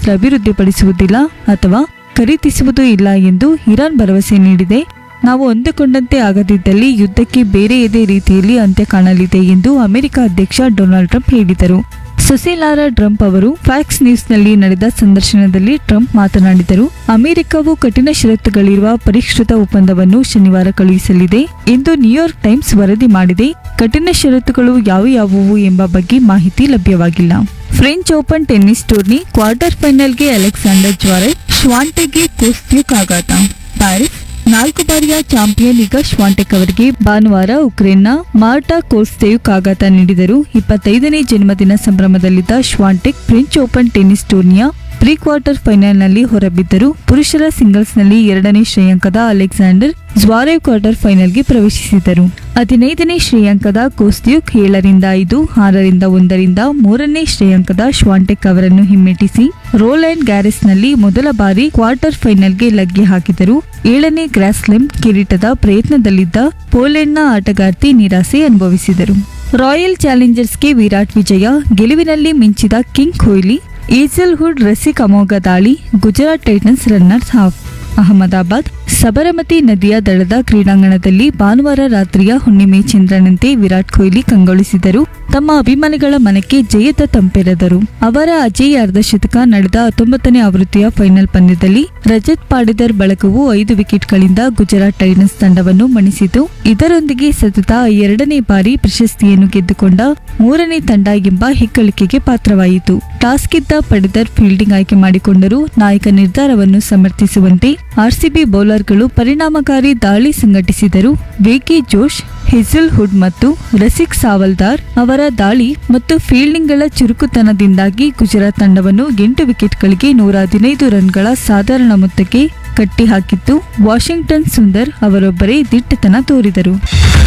ಶಸ್ತ್ರಾಸ್ತ್ರ ಅಭಿವೃದ್ಧಿಪಡಿಸುವುದಿಲ್ಲ ಅಥವಾ ಖರೀದಿಸುವುದೂ ಇಲ್ಲ ಎಂದು ಇರಾನ್ ಭರವಸೆ ನೀಡಿದೆ ನಾವು ಅಂದುಕೊಂಡಂತೆ ಆಗದಿದ್ದಲ್ಲಿ ಯುದ್ಧಕ್ಕೆ ಬೇರೆಯದೇ ರೀತಿಯಲ್ಲಿ ಅಂತ್ಯ ಕಾಣಲಿದೆ ಎಂದು ಅಮೆರಿಕ ಅಧ್ಯಕ್ಷ ಡೊನಾಲ್ಡ್ ಟ್ರಂಪ್ ಹೇಳಿದರು ಸುಶೀಲಾರಾ ಟ್ರಂಪ್ ಅವರು ಫ್ಯಾಕ್ಸ್ ನ್ಯೂಸ್ನಲ್ಲಿ ನಡೆದ ಸಂದರ್ಶನದಲ್ಲಿ ಟ್ರಂಪ್ ಮಾತನಾಡಿದರು ಅಮೆರಿಕವು ಕಠಿಣ ಷರತ್ತುಗಳಿರುವ ಪರಿಷ್ಕೃತ ಒಪ್ಪಂದವನ್ನು ಶನಿವಾರ ಕಳುಹಿಸಲಿದೆ ಎಂದು ನ್ಯೂಯಾರ್ಕ್ ಟೈಮ್ಸ್ ವರದಿ ಮಾಡಿದೆ ಕಠಿಣ ಷರತ್ತುಗಳು ಯಾವ ಯಾವುವು ಎಂಬ ಬಗ್ಗೆ ಮಾಹಿತಿ ಲಭ್ಯವಾಗಿಲ್ಲ French open tennis tourney quarter ಫೈನಲ್ಗೆ ಅಲೆಕ್ಸಾಂಡರ್ ಜ್ವಾರೆ ಶ್ವಾಂಟೆಗೆ ಕೋಸ್ಟ್ಯೂಕ್ ಆಘಾತ ಪ್ಯಾರಿಸ್ ನಾಲ್ಕು ಬಾರಿಯ ಚಾಂಪಿಯನ್ ಈಗ ಶ್ವಾಂಟೆಕ್ ಅವರಿಗೆ ಭಾನುವಾರ ಉಕ್ರೇನ್ನ ಮಾರ್ಟಾ ಕೋಸ್ಟೆಯುಕ್ ಆಘಾತ ನೀಡಿದರು ಇಪ್ಪತ್ತೈದನೇ ಜನ್ಮದಿನ ಸಂಭ್ರಮದಲ್ಲಿದ್ದ ಶ್ವಾಂಟೆಕ್ ಫ್ರೆಂಚ್ ಓಪನ್ ಟೆನ್ನಿಸ್ ಟೂರ್ನಿಯ ಪ್ರೀ ಕ್ವಾರ್ಟರ್ ಫೈನಲ್ನಲ್ಲಿ ಹೊರಬಿದ್ದರು ಪುರುಷರ ಸಿಂಗಲ್ಸ್ನಲ್ಲಿ ಎರಡನೇ ಶ್ರೇಯಾಂಕದ ಅಲೆಕ್ಸಾಂಡರ್ ಜ್ವಾರೇವ್ ಕ್ವಾರ್ಟರ್ ಫೈನಲ್ಗೆ ಪ್ರವೇಶಿಸಿದರು ಹದಿನೈದನೇ ಶ್ರೇಯಾಂಕದ ಕೋಸ್ಟ್ಯೂಕ್ ಏಳರಿಂದ ಐದು ಆರರಿಂದ ಒಂದರಿಂದ ಮೂರನೇ ಶ್ರೇಯಾಂಕದ ಶ್ವಾಂಟೆಕ್ ಅವರನ್ನು ಹಿಮ್ಮೆಟ್ಟಿಸಿ ರೋಲ್ಯಾಂಡ್ ಗ್ಯಾರೆಸ್ನಲ್ಲಿ ಮೊದಲ ಬಾರಿ ಕ್ವಾರ್ಟರ್ ಫೈನಲ್ಗೆ ಲಗ್ಗೆ ಹಾಕಿದರು ಏಳನೇ ಗ್ರಾಸ್ಲೆಮ್ ಕಿರೀಟದ ಪ್ರಯತ್ನದಲ್ಲಿದ್ದ ಪೋಲೆಂಡ್ನ ಆಟಗಾರ್ತಿ ನಿರಾಸೆ ಅನುಭವಿಸಿದರು ರಾಯಲ್ ಚಾಲೆಂಜರ್ಸ್ಗೆ ವಿರಾಟ್ ವಿಜಯ ಗೆಲುವಿನಲ್ಲಿ ಮಿಂಚಿದ ಕಿಂಗ್ ಕೊಹ್ಲಿ ಈಸಲ್ ಹುಡ್ ರಸಿಕ್ ಅಮೋಘ ದಾಳಿ ಗುಜರಾತ್ ಟೈಟನ್ಸ್ ರನ್ನರ್ಸ್ ಹಾಫ್ ಅಹಮದಾಬಾದ್ ಸಬರಮತಿ ನದಿಯ ದಡದ ಕ್ರೀಡಾಂಗಣದಲ್ಲಿ ಭಾನುವಾರ ರಾತ್ರಿಯ ಹುಣ್ಣಿಮೆ ಚಂದ್ರನಂತೆ ವಿರಾಟ್ ಕೊಹ್ಲಿ ಕಂಗೊಳಿಸಿದರು ತಮ್ಮ ಅಭಿಮಾನಿಗಳ ಮನಕ್ಕೆ ಜಯದ ತಂಪೆರೆದರು ಅವರ ಅಜೇಯ ಅರ್ಧಶತಕ ನಡೆದ ಹತ್ತೊಂಬತ್ತನೇ ಆವೃತ್ತಿಯ ಫೈನಲ್ ಪಂದ್ಯದಲ್ಲಿ ರಜತ್ ಪಾಡಿದರ್ ಬಳಗವು ಐದು ವಿಕೆಟ್ಗಳಿಂದ ಗುಜರಾತ್ ಟೈಟನ್ಸ್ ತಂಡವನ್ನು ಮಣಿಸಿತು ಇದರೊಂದಿಗೆ ಸತತ ಎರಡನೇ ಬಾರಿ ಪ್ರಶಸ್ತಿಯನ್ನು ಗೆದ್ದುಕೊಂಡ ಮೂರನೇ ತಂಡ ಎಂಬ ಹೆಗ್ಗಳಿಕೆಗೆ ಪಾತ್ರವಾಯಿತು ಟಾಸ್ ಗೆದ್ದ ಪಡಿದರ್ ಫೀಲ್ಡಿಂಗ್ ಆಯ್ಕೆ ಮಾಡಿಕೊಂಡರು ನಾಯಕ ನಿರ್ಧಾರವನ್ನು ಸಮರ್ಥಿಸುವಂತೆ ಆರ್ಸಿಬಿ ಬೌಲರ್ಗಳು ಪರಿಣಾಮಕಾರಿ ದಾಳಿ ಸಂಘಟಿಸಿದರು ವೇಗಿ ಜೋಶ್ ಹೆಜಲ್ ಹುಡ್ ಮತ್ತು ರಸಿಕ್ ಸಾವಲ್ದಾರ್ ಅವರ ದಾಳಿ ಮತ್ತು ಫೀಲ್ಡಿಂಗ್ಗಳ ಚುರುಕುತನದಿಂದಾಗಿ ಗುಜರಾತ್ ತಂಡವನ್ನು ಎಂಟು ವಿಕೆಟ್ಗಳಿಗೆ ನೂರ ಹದಿನೈದು ರನ್ಗಳ ಸಾಧಾರಣ ಮೊತ್ತಕ್ಕೆ ಕಟ್ಟಿಹಾಕಿತ್ತು ವಾಷಿಂಗ್ಟನ್ ಸುಂದರ್ ಅವರೊಬ್ಬರೇ ದಿಟ್ಟತನ ತೋರಿದರು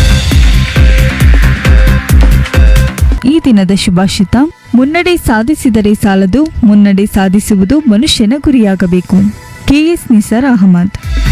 ಈ ದಿನದ ಶುಭಾಷಿತ ಮುನ್ನಡೆ ಸಾಧಿಸಿದರೆ ಸಾಲದು ಮುನ್ನಡೆ ಸಾಧಿಸುವುದು ಮನುಷ್ಯನ ಗುರಿಯಾಗಬೇಕು ಕೆಎಸ್ ನಿಸಾರ್ ಅಹಮದ್